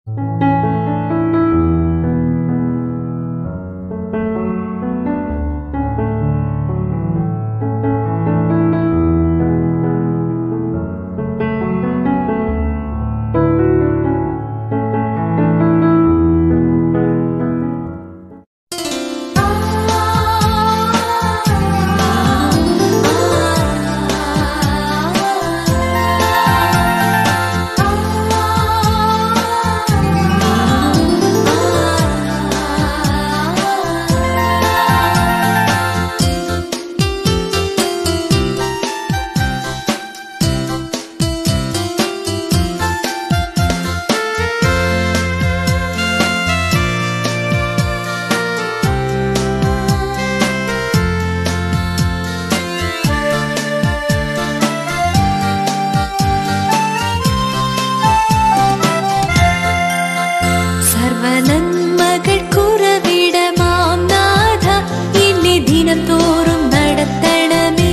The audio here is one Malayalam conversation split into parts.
സർവനന്മകൾ കുറവിടമാം നാഥ എന്നെ ദിനം തോറും നടത്തണമേ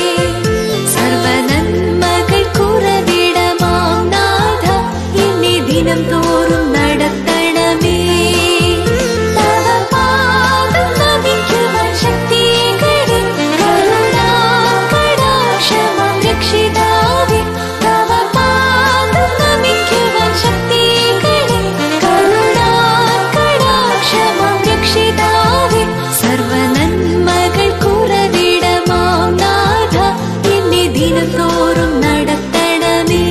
സർവനന്മകൾ കുറവിടമാം നാഥ എന്നെ ദിനം തോറും നടത്തണമേ തവ പാദം നമിക്കുവാൻ ശക്തികളെ കരുണാകടാക്ഷമാം രക്ഷിതാവേ തവ പാദം നമിക്കുവാൻ ശക്തികളെ കരുണാകടാക്ഷമാം രക്ഷിതാവേ സർവനന്മകൾ കുറവിടമാം നാഥ എന്നെ ദിനം തോറും നടത്തണമേ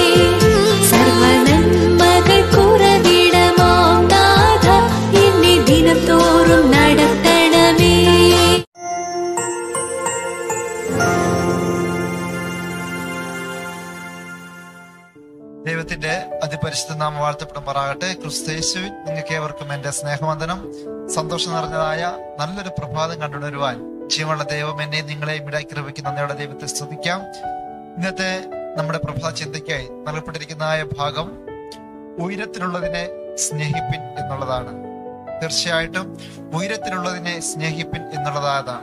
സർവനന്മകൾ കുറവിടമാം നാഥ എന്നെ ദിനം തോറും നടത്തണമേ ദൈവത്തിന്റെ അതിപരിശുദ്ധ നാമം വാഴ്ത്തപ്പെടുമാറാകട്ടെ ക്രിസ്തേശുവിൻ നിങ്ങൾക്ക് ഏവർക്കും എന്റെ സ്നേഹവന്ദനം സന്തോഷം നിറഞ്ഞതായ നല്ലൊരു പ്രഭാതം കണ്ടുണരുവാൻ ജീവനുള്ള ദൈവം എന്നെ നിങ്ങളെ ഇടാക്കി ലഭിക്കുന്ന നന്ദിയുടെ ദൈവത്തെ സ്തുതിക്കാം ഇന്നത്തെ നമ്മുടെ പ്രഭാത ചിന്തയ്ക്കായി നൽകപ്പെട്ടിരിക്കുന്നതായ ഭാഗം ഉയരത്തിലുള്ളതിനെ സ്നേഹിപ്പിൻ എന്നുള്ളതാണ് തീർച്ചയായിട്ടും ഉയരത്തിലുള്ളതിനെ സ്നേഹിപ്പിൻ എന്നുള്ളതാണ്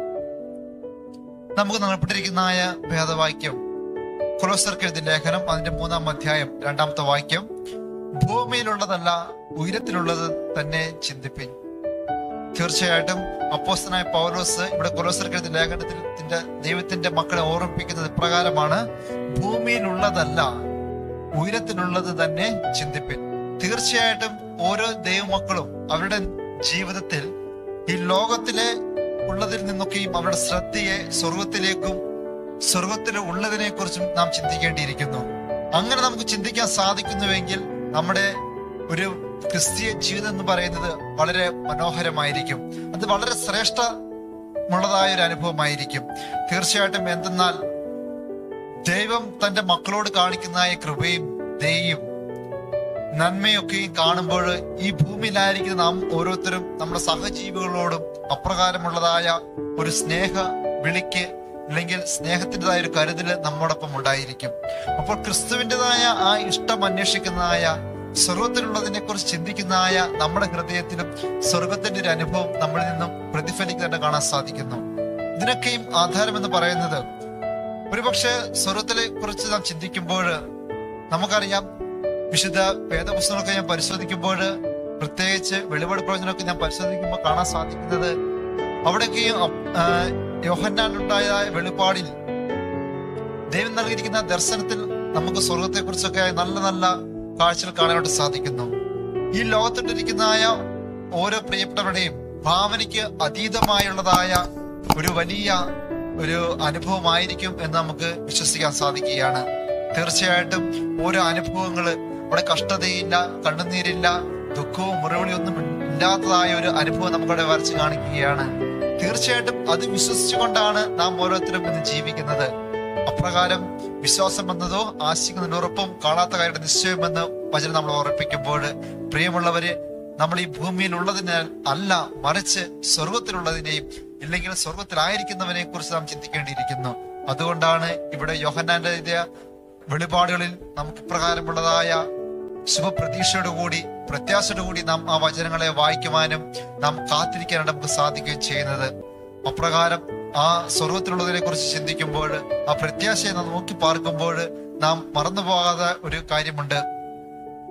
നമുക്ക് നൽകപ്പെട്ടിരിക്കുന്നതായ ഭേദവാക്യം കൊലോസർക്ക് എഴുതിയ ലേഖനം അതിന്റെ മൂന്നാം അധ്യായം രണ്ടാമത്തെ വാക്യം ഭൂമിയിലുള്ളതല്ല ഉയരത്തിലുള്ളത് തന്നെ ചിന്തിപ്പിൻ തീർച്ചയായിട്ടും അപ്പോസ്തനായ പൗലോസ് ഇവിടെ കൊലോസർക്ക് എഴുതിയ ലേഖനത്തിൽ ത്തിന്റെ ദൈവത്തിന്റെ മക്കളെ ഓർമ്മിപ്പിക്കുന്നത് ഇപ്രകാരമാണ് ഭൂമിയിലുള്ളതല്ല ഉയരത്തിലുള്ളത് തന്നെ ചിന്തിപ്പിൻ തീർച്ചയായിട്ടും ഓരോ ദൈവമക്കളും അവരുടെ ജീവിതത്തിൽ ഈ ലോകത്തിലെ ഉള്ളതിൽ നിന്നൊക്കെയും അവരുടെ ശ്രദ്ധയെ സ്വർഗത്തിലേക്കും സ്വർഗത്തിൽ ഉള്ളതിനെ കുറിച്ചും നാം ചിന്തിക്കേണ്ടിയിരിക്കുന്നു അങ്ങനെ നമുക്ക് ചിന്തിക്കാൻ സാധിക്കുന്നുവെങ്കിൽ നമ്മുടെ ഒരു ക്രിസ്തീയ ജീവിതം എന്ന് പറയുന്നത് വളരെ മനോഹരമായിരിക്കും അത് വളരെ ശ്രേഷ്ഠമുള്ളതായ ഒരു അനുഭവമായിരിക്കും തീർച്ചയായിട്ടും എന്തെന്നാൽ ദൈവം തന്റെ മക്കളോട് കാണിക്കുന്നതായ കൃപയും ദയും നന്മയൊക്കെയും കാണുമ്പോൾ ഈ ഭൂമിയിലായിരിക്കുന്ന നാം ഓരോരുത്തരും നമ്മുടെ സഹജീവികളോടും അപ്രകാരമുള്ളതായ ഒരു സ്നേഹ വിളിക്ക് അല്ലെങ്കിൽ സ്നേഹത്തിൻ്റെതായ ഒരു കരുതൽ നമ്മോടൊപ്പം ഉണ്ടായിരിക്കും അപ്പോൾ ക്രിസ്തുവിൻ്റെതായ ആ ഇഷ്ടം അന്വേഷിക്കുന്നതായ സ്വർഗത്തിലുള്ളതിനെ കുറിച്ച് ചിന്തിക്കുന്നതായ നമ്മുടെ ഹൃദയത്തിലും സ്വർഗത്തിന്റെ ഒരു അനുഭവം നമ്മളിൽ നിന്നും പ്രതിഫലിക്കുന്നതായിട്ട് കാണാൻ സാധിക്കുന്നു ഇതിനൊക്കെയും ആധാരം എന്ന് പറയുന്നത് ഒരുപക്ഷെ സ്വർഗത്തിലെ കുറിച്ച് നാം ചിന്തിക്കുമ്പോൾ നമുക്കറിയാം വിശുദ്ധ വേദപുസ്തകങ്ങളൊക്കെ ഞാൻ പരിശോധിക്കുമ്പോൾ പ്രത്യേകിച്ച് വെളിപാട് പ്രവചനമൊക്കെ ഞാൻ പരിശോധിക്കുമ്പോൾ കാണാൻ സാധിക്കുന്നത് അവിടെയൊക്കെയും ആ, യോഹന്നാനുണ്ടായ വെളിപാടിൽ ദൈവം നൽകിയിരിക്കുന്ന ദർശനത്തിൽ നമുക്ക് സ്വർഗത്തെ കുറിച്ചൊക്കെ നല്ല നല്ല കാഴ്ചകൾ കാണാനായിട്ട് സാധിക്കുന്നു ഈ ലോകത്തിട്ടിരിക്കുന്നതായ ഓരോ പ്രിയപ്പെട്ടവരുടെയും ഭാവനയ്ക്ക് അതീതമായുള്ളതായ ഒരു വലിയ ഒരു അനുഭവമായിരിക്കും എന്ന് നമുക്ക് വിശ്വസിക്കാൻ സാധിക്കുകയാണ് തീർച്ചയായിട്ടും ഓരോ അനുഭവങ്ങള് അവിടെ കഷ്ടതയില്ല കണ്ണുനീരില്ല ദുഃഖവും മുറിവിളിയൊന്നും ഇല്ലാത്തതായ ഒരു അനുഭവം നമുക്കവിടെ വരച്ച് കാണിക്കുകയാണ് തീർച്ചയായിട്ടും അത് വിശ്വസിച്ചുകൊണ്ടാണ് നാം ഓരോരുത്തരും ഇന്ന് ജീവിക്കുന്നത് അപ്രകാരം വിശ്വാസം എന്നതോ ആശിക്കുന്നതിന് ഉറപ്പും കാണാത്ത കാര്യയുടെ നിശ്ചയമെന്ന് വചനം നമ്മൾ ഓർപ്പിക്കുമ്പോൾ പ്രിയമുള്ളവര് നമ്മൾ ഈ ഭൂമിയിൽ ഉള്ളതിനാൽ അല്ല മറിച്ച് സ്വർഗത്തിലുള്ളതിനെയും ഇല്ലെങ്കിൽ സ്വർഗത്തിലായിരിക്കുന്നവനെ കുറിച്ച് നാം ചിന്തിക്കേണ്ടിയിരിക്കുന്നു അതുകൊണ്ടാണ് ഇവിടെ യോഹന്നാന്റെ എഴുതിയ വെളിപാടുകളിൽ നമുക്ക് ഇപ്രകാരമുള്ളതായ ശുഭപ്രതീക്ഷയോടുകൂടി പ്രത്യാശയോടുകൂടി നാം ആ വചനങ്ങളെ വായിക്കുവാനും നാം കാത്തിരിക്കാനും നമുക്ക് സാധിക്കുകയും ചെയ്യുന്നത് അപ്രകാരം ആ സ്വർഗത്തിലുള്ളതിനെ കുറിച്ച് ചിന്തിക്കുമ്പോൾ ആ പ്രത്യാശയെ നാം നോക്കി പാർക്കുമ്പോൾ നാം മറന്നുപോകാതെ ഒരു കാര്യമുണ്ട്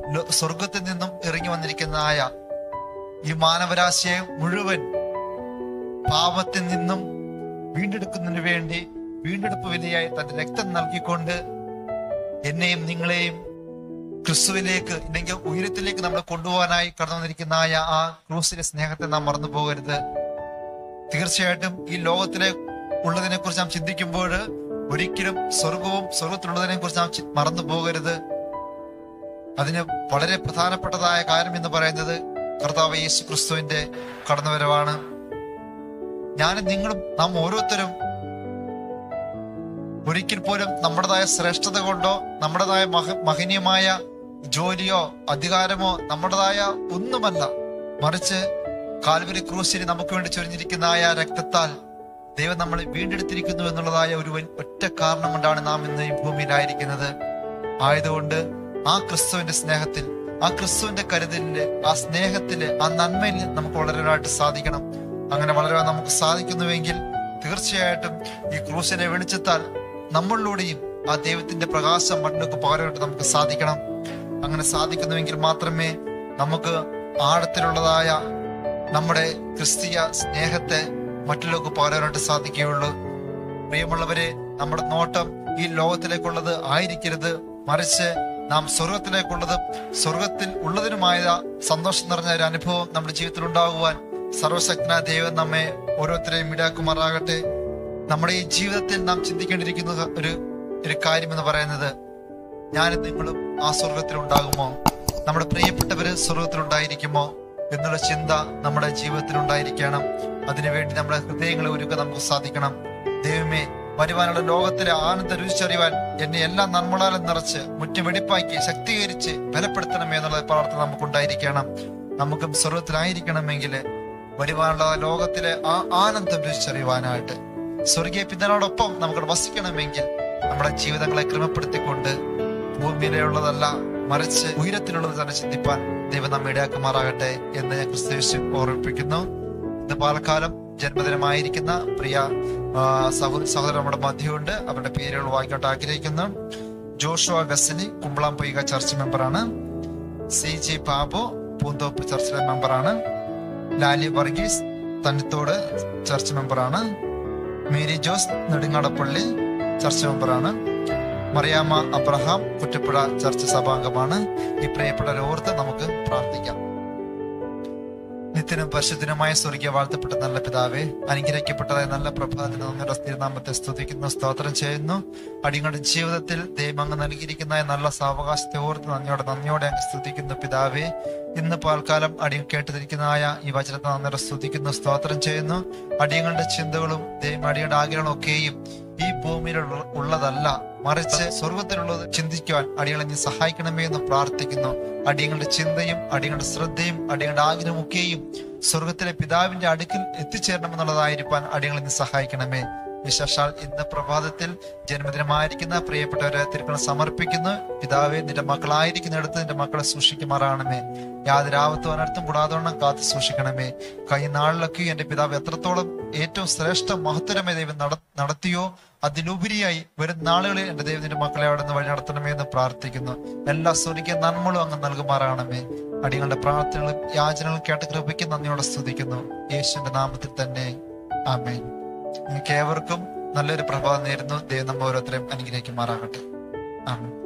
ലോ- സ്വർഗത്തിൽ നിന്നും ഇറങ്ങി വന്നിരിക്കുന്നതായ ഈ മാനവരാശിയെ മുഴുവൻ പാപത്തിൽ നിന്നും വീണ്ടെടുക്കുന്നതിന് വേണ്ടി വീണ്ടെടുപ്പ് വിലയായി തന്റെ രക്തം നൽകിക്കൊണ്ട് എന്നെയും നിങ്ങളെയും ക്രിസ്തുവിലേക്ക് അല്ലെങ്കിൽ ഉയരത്തിലേക്ക് നമ്മളെ കൊണ്ടുപോകാനായി കടന്നു വന്നിരിക്കുന്നതായ ആ ക്രൂസിലെ സ്നേഹത്തെ നാം മറന്നു പോകരുത് തീർച്ചയായിട്ടും ഈ ലോകത്തിലെ ഉള്ളതിനെ കുറിച്ച് നാം ചിന്തിക്കുമ്പോൾ ഒരിക്കലും സ്വർഗവും സ്വർഗത്തിലുള്ളതിനെ കുറിച്ച് നാം ചി- മറന്നു പോകരുത് അതിന് വളരെ പ്രധാനപ്പെട്ടതായ കാര്യം എന്ന് പറയുന്നത് കർത്താവ് യേശു ക്രിസ്തുവിന്റെ കടന്നുവരവാണ് ഞാനും നിങ്ങളും നാം ഓരോരുത്തരും ഒരിക്കൽ പോലും നമ്മുടേതായ ശ്രേഷ്ഠത കൊണ്ടോ നമ്മുടേതായ മഹ മഹനീയമായ ജോലിയോ അധികാരമോ നമ്മുടേതായ ഒന്നുമല്ല മറിച്ച് കാൽവരി ക്രൂശിന് നമുക്ക് വേണ്ടി ചൊരിഞ്ഞിരിക്കുന്നതായ രക്തത്താൽ ദൈവം നമ്മളെ വീണ്ടെടുത്തിരിക്കുന്നു എന്നുള്ളതായ ഒരു വൻ- ഒറ്റ കാരണം കൊണ്ടാണ് നാം ഇന്ന് ഈ ഭൂമിയിലായിരിക്കുന്നത് ആയതുകൊണ്ട് ആ ക്രിസ്തുവിന്റെ സ്നേഹത്തിൽ ആ ക്രിസ്തുവിന്റെ കരുതലില് ആ സ്നേഹത്തില് ആ നന്മയിൽ നമുക്ക് വളരാനായിട്ട് സാധിക്കണം അങ്ങനെ വളരാൻ നമുക്ക് സാധിക്കുന്നുവെങ്കിൽ തീർച്ചയായിട്ടും ഈ ക്രൂശിനെ വെളിച്ചത്താൽ നമ്മളിലൂടെയും ആ ദൈവത്തിന്റെ പ്രകാശം മണ്ണിലേക്ക് പകരമായിട്ട് നമുക്ക് സാധിക്കണം അങ്ങനെ സാധിക്കുന്നുവെങ്കിൽ മാത്രമേ നമുക്ക് ആഴത്തിലുള്ളതായ നമ്മുടെ ക്രിസ്തീയ സ്നേഹത്തെ മറ്റുള്ളവർക്ക് പകരാനായിട്ട് സാധിക്കുകയുള്ളൂ പ്രിയമുള്ളവരെ നമ്മുടെ നോട്ടം ഈ ലോകത്തിലേക്കുള്ളത് ആയിരിക്കരുത് മറിച്ച് നാം സ്വർഗത്തിലേക്കുള്ളതും സ്വർഗത്തിൽ ഉള്ളതിനുമായ സന്തോഷം നിറഞ്ഞ ഒരു അനുഭവം നമ്മുടെ ജീവിതത്തിൽ ഉണ്ടാകുവാൻ സർവശക്തനായ ദൈവം നമ്മെ ഓരോരുത്തരെയും ഇടാക്കുമാറാകട്ടെ നമ്മുടെ ഈ ജീവിതത്തിൽ നാം ചിന്തിക്കേണ്ടിയിരിക്കുന്ന ഒരു ഒരു കാര്യം എന്ന് പറയുന്നത് ഞാനും നിങ്ങളും ആ സ്വർഗത്തിൽ ഉണ്ടാകുമോ നമ്മുടെ പ്രിയപ്പെട്ടവര് സ്വർഗത്തിൽ ഉണ്ടായിരിക്കുമോ എന്നുള്ള ചിന്ത നമ്മുടെ ജീവിതത്തിൽ ഉണ്ടായിരിക്കണം അതിനുവേണ്ടി നമ്മുടെ ഹൃദയങ്ങളെ ഒരുക്കാൻ നമുക്ക് സാധിക്കണം ദൈവമേ വരുവാനുള്ള ലോകത്തിലെ ആനന്ദ രുചിച്ചറിയുവാൻ എന്നെ എല്ലാ നന്മളാലും നിറച്ച് മുറ്റം വെടിപ്പാക്കി ശക്തീകരിച്ച് ബലപ്പെടുത്തണമേ എന്നുള്ള പ്രാർത്ഥന നമുക്കുണ്ടായിരിക്കണം നമുക്കും സ്വർഗത്തിലായിരിക്കണമെങ്കിൽ വരുവാനുള്ള ലോകത്തിലെ ആ ആനന്ദം രുചിച്ചറിയുവാനായിട്ട് സ്വർഗീയ പിതാവിനോടൊപ്പം നമുക്ക് വസിക്കണമെങ്കിൽ നമ്മുടെ ജീവിതങ്ങളെ ക്രമപ്പെടുത്തിക്കൊണ്ട് ഭൂമിയിലുള്ളതല്ല മറിച്ച് ഉയരത്തിലുള്ളത് തന്നെ ചിന്തിപ്പാൻ ദൈവം നമ്മെ ഇടയാക്കുമാറാകട്ടെ എന്ന് ഞാൻ ക്രിസ്തുവേശു ഓർമ്മിപ്പിക്കുന്നു ഇന്ന് പാലക്കാലം ജന്മദിനമായിരിക്കുന്ന പ്രിയ ആ, സഹോദര സഹോദരൻ നമ്മുടെ മധ്യമുണ്ട് അവരുടെ പേരുകൾ വായിക്കോട്ട് ആഗ്രഹിക്കുന്നു ജോഷുവ വെസലി കുമ്പളാം പൊയ്ക ചർച്ച് മെമ്പറാണ് സി ജി ബാബു പൂന്തോപ്പ് ചർച്ചിലെ മെമ്പറാണ് ലാലി വർഗീസ് തന്നിത്തോട് ചർച്ച് മെമ്പറാണ് മേരി ജോസ് നെടുങ്ങാടപ്പള്ളി ചർച്ച് മെമ്പറാണ് മറിയാമ്മ അബ്രഹാം കുറ്റപ്പുഴ ചർച്ച് സഭാംഗമാണ് ഈ പ്രിയപ്പെട്ടവരെ ഓർത്ത് നമുക്ക് പ്രാർത്ഥിക്കാം നിത്യനും പരിശുദ്ധനുമായ സ്വർഗീയ വാഴ്ത്തപ്പെട്ട നല്ല പിതാവേ അനുഗ്രഹിക്കപ്പെട്ടതായ നല്ല പ്രഭാതത്തിന് നന്ദിയുടെ സ്ഥിരനാമത്തെ സ്തുതിക്കുന്നു സ്തോത്രം ചെയ്യുന്നു അടിയങ്ങളുടെ ജീവിതത്തിൽ ദൈവം അങ്ങ് നൽകിയിരിക്കുന്ന നല്ല സാവകാശത്തെ ഓർത്ത് നന്ദിയോടെ നന്ദിയോടെ അങ്ങ് സ്തുതിക്കുന്നു പിതാവേ ഇന്ന് പാൽക്കാലം അടിയൻ കേട്ടിരിക്കുന്നതായ ഈ വചനത്തെ നന്ദിയോടെ സ്തുതിക്കുന്നു സ്തോത്രം ചെയ്യുന്നു അടിയങ്ങളുടെ ചിന്തകളും ദൈവം അടിയങ്ങളുടെ ആഗ്രഹങ്ങളും ഒക്കെയും ഈ ഭൂമിയിൽ ഉള്ള- ഉള്ളതല്ല മറിച്ച് സ്വർഗത്തിലുള്ളത് ചിന്തിക്കുവാൻ അടിയങ്ങളെ നീ സഹായിക്കണമേ എന്ന് പ്രാർത്ഥിക്കുന്നു അടിയങ്ങളുടെ ചിന്തയും അടിയങ്ങളുടെ ശ്രദ്ധയും അടിയങ്ങളുടെ ആഗ്രഹമൊക്കെയും സ്വർഗത്തിലെ പിതാവിന്റെ അടുക്കിൽ എത്തിച്ചേരണമെന്നുള്ളതായിരിക്കാൻ അടിയങ്ങളെ നീ സഹായിക്കണമേ വിശേഷാൽ ഇന്ന് പ്രഭാതത്തിൽ ജന്മദിനമായിരിക്കുന്ന പ്രിയപ്പെട്ടവരെ തിരുക്കളെ സമർപ്പിക്കുന്നു പിതാവെ നിന്റെ മക്കളായിരിക്കുന്നിടത്ത് നിന്റെ മക്കളെ സൂക്ഷിക്കുമാറാണമേ യാതൊരു ആവത്തോനടുത്തും കൂടാതോണം കാത്തു സൂക്ഷിക്കണമേ കഴിഞ്ഞ നാളിലൊക്കെ എന്റെ പിതാവ് എത്രത്തോളം ഏറ്റവും ശ്രേഷ്ഠ മഹത്തരമേ ദൈവം നട- നടത്തിയോ അതിലുപരിയായി വരും നാളുകളിൽ എന്റെ ദൈവം നിന്റെ മക്കളെ അവിടെ നിന്ന് വഴി നടത്തണമേ എന്ന് പ്രാർത്ഥിക്കുന്നു എല്ലാ സ്വർഗീയ നന്മകളും അങ്ങ് നൽകുമാറാണമേ അടികളുടെ പ്രാർത്ഥനകളും യാചനകളും കേട്ട് കൃപയ്ക്ക് നന്ദിയോടെ സ്തുതിക്കുന്നു യേശുവിന്റെ നാമത്തിൽ തന്നെ ആമേൻ നിങ്ങൾക്ക് ഏവർക്കും നല്ലൊരു പ്രഭാതം നേരുന്നു ദൈവം നമ്മ ഓരോരുത്തരെയും അനുഗ്രഹിക്കുമാറാകട്ടെ ആമേൻ